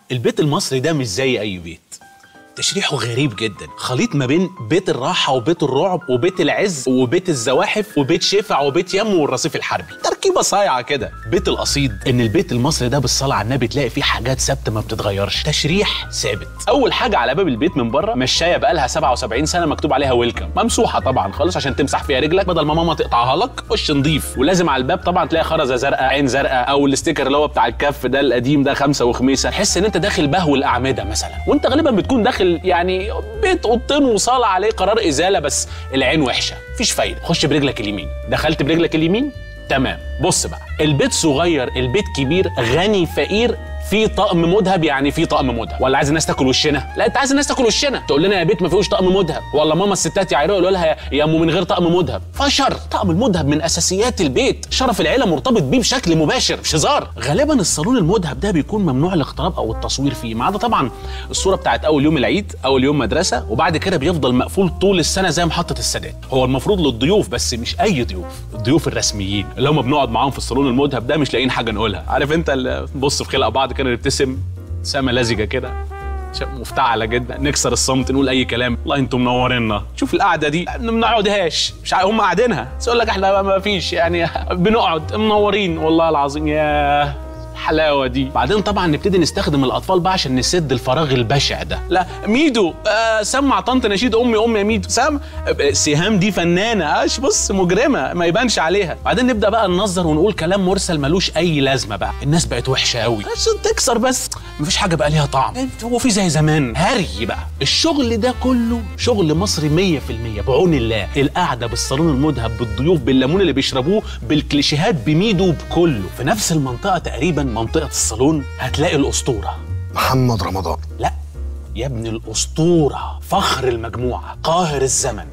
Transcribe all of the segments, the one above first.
البيت المصري ده مش زي اي بيت تشريحه غريب جدا خليط ما بين بيت الراحة وبيت الرعب وبيت العز وبيت الزواحف وبيت شفع وبيت يم والرصيف الحربي تركيبة صايعة كده بيت القصيد ان البيت المصري ده بالصلاة على النبي تلاقي فيه حاجات ثابتة ما بتتغيرش تشريح ثابت اول حاجة على باب البيت من بره مشاية بقالها 77 سنة مكتوب عليها ويلكم ممسوحة طبعا خالص عشان تمسح فيها رجلك بدل ما ماما تقطعها لك وش نضيف ولازم على الباب طبعا تلاقي خرزة زرقاء عين زرقاء او الاستيكر اللي هو بتاع الكف ده القديم ده خمسة وخميسة تحس ان انت داخل بهو الاعمدة مثلا وانت غالبا بتكون داخل يعني بيت اوضتين وصاله عليه قرار ازاله بس العين وحشه مفيش فايده خش برجلك اليمين دخلت برجلك اليمين تمام بص بقى البيت صغير البيت كبير غني فقير في طقم مذهب يعني في طقم مذهب ولا عايز الناس تاكل وشنا لا انت عايز الناس تاكل وشنا تقول لنا يا بيت ما فيهوش طقم مذهب ولا ماما الستات يعيروا يقولوا لها يا ام من غير طقم مذهب فشر طقم المذهب من اساسيات البيت شرف العيله مرتبط بيه بشكل مباشر مش هزار غالبا الصالون المذهب ده بيكون ممنوع الاقتراب او التصوير فيه ما عدا طبعا الصوره بتاعت اول يوم العيد اول يوم مدرسه وبعد كده بيفضل مقفول طول السنه زي محطه السادات هو المفروض للضيوف بس مش اي ضيوف الضيوف الرسميين اللي هم بنقعد معاهم في الصالون المذهب ده مش لاقيين حاجه نقولها عارف انت اللي بص في خلق بعض كده نبتسم ابتسامه لزجه كده شيء مفتعله جدا نكسر الصمت نقول اي كلام والله انتم منورينا شوف القعده دي ما بنقعدهاش مش عارف هم قاعدينها بس يقول لك احنا ما فيش يعني بنقعد منورين والله العظيم يا الحلاوه دي بعدين طبعا نبتدي نستخدم الاطفال بقى عشان نسد الفراغ البشع ده لا ميدو آه سمع طنط نشيد امي امي يا ميدو سام آه، سهام دي فنانه اش بص مجرمه ما يبانش عليها بعدين نبدا بقى ننظر ونقول كلام مرسل ملوش اي لازمه بقى الناس بقت وحشه قوي عشان تكسر بس مفيش حاجه بقى ليها طعم هو في زي زمان هري بقى الشغل ده كله شغل مصري 100% بعون الله القعده بالصالون المذهب بالضيوف بالليمون اللي بيشربوه بالكليشيهات بميدو بكله في نفس المنطقه تقريبا منطقه الصالون هتلاقي الاسطوره محمد رمضان لا يا ابن الأسطورة فخر المجموعة قاهر الزمن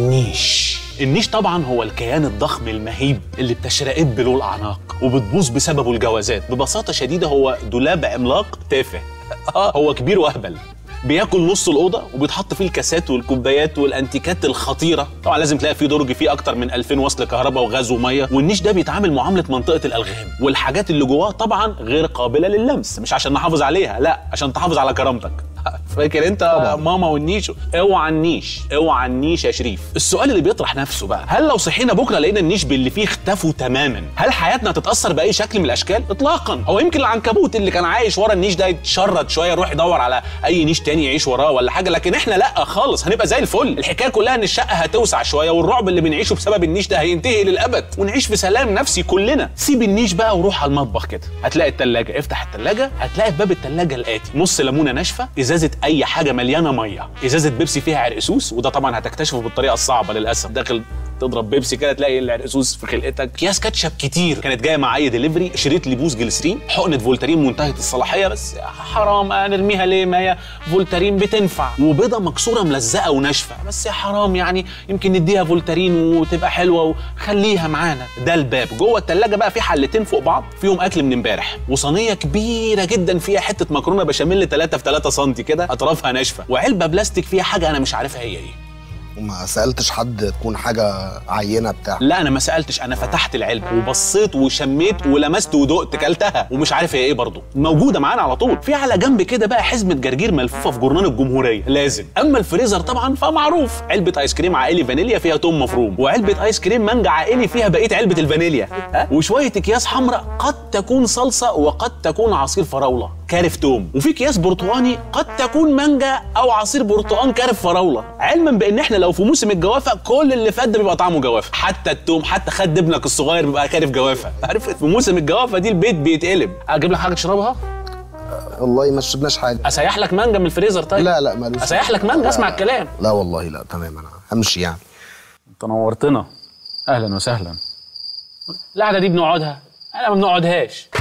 النيش النيش طبعا هو الكيان الضخم المهيب اللي بتشرقب له الأعناق وبتبوظ بسببه الجوازات ببساطة شديدة هو دولاب عملاق تافه اه هو كبير وأهبل بياكل نص الاوضه وبيتحط فيه الكاسات والكوبايات والانتيكات الخطيره طبعا لازم تلاقي فيه درج فيه اكتر من 2000 وصل كهرباء وغاز وميه والنيش ده بيتعامل معامله منطقه الالغام والحاجات اللي جواه طبعا غير قابله للمس مش عشان نحافظ عليها لا عشان تحافظ على كرامتك فاكر انت طبعا. ماما والنيش اوعى النيش اوعى النيش يا شريف السؤال اللي بيطرح نفسه بقى هل لو صحينا بكره لقينا النيش باللي فيه اختفوا تماما هل حياتنا هتتاثر باي شكل من الاشكال اطلاقا هو يمكن العنكبوت اللي كان عايش ورا النيش ده يتشرد شويه يروح يدور على اي نيش تاني يعيش وراه ولا حاجه لكن احنا لا خالص هنبقى زي الفل الحكايه كلها ان الشقه هتوسع شويه والرعب اللي بنعيشه بسبب النيش ده هينتهي للابد ونعيش في سلام نفسي كلنا سيب النيش بقى وروح على المطبخ كده هتلاقي التلاجة افتح التلاجة هتلاقي في باب التلاجة الاتي نص ليمونه ناشفه ازازه اي حاجه مليانه ميه ازازه بيبسي فيها عرقسوس وده طبعا هتكتشفه بالطريقه الصعبه للاسف داخل تضرب بيبسي كده تلاقي العرقسوس في خلقتك اكياس كاتشب كتير كانت جايه مع اي دليفري شريط لبوس جليسرين حقنه فولتارين منتهيه الصلاحيه بس حرام نرميها ليه ما هي فولتارين بتنفع وبيضه مكسوره ملزقه وناشفه بس يا حرام يعني يمكن نديها فولتارين وتبقى حلوه وخليها معانا ده الباب جوه التلاجة بقى في حلتين فوق بعض فيهم اكل من امبارح وصينيه كبيره جدا فيها حته مكرونه بشاميل 3 في 3 سم كده اطرافها ناشفه وعلبه بلاستيك فيها حاجه انا مش عارفها هي ايه وما سالتش حد تكون حاجه عينه بتاع لا انا ما سالتش انا فتحت العلبه وبصيت وشميت ولمست ودقت كلتها ومش عارف هي ايه برضه موجوده معانا على طول في على جنب كده بقى حزمه جرجير ملفوفه في جرنان الجمهوريه لازم اما الفريزر طبعا فمعروف علبه ايس كريم عائلي فانيليا فيها توم مفروم وعلبه ايس كريم مانجا عائلي فيها بقيه علبه الفانيليا ها؟ وشويه اكياس حمراء قد تكون صلصه وقد تكون عصير فراوله كارف توم وفي اكياس برتقاني قد تكون مانجا او عصير برتقان كارف فراوله علما بان احنا لو في موسم الجوافه كل اللي فات ده بيبقى طعمه جوافه حتى التوم حتى خد ابنك الصغير بيبقى كارف جوافه عارف في موسم الجوافه دي البيت بيتقلب اجيب لك حاجه تشربها والله ما شربناش حاجه اسيح لك مانجا من الفريزر طيب لا لا مالوش اسيح لك مانجا اسمع الكلام لا والله لا تمام انا همشي يعني انت نورتنا اهلا وسهلا القعده دي بنقعدها انا ما بنقعدهاش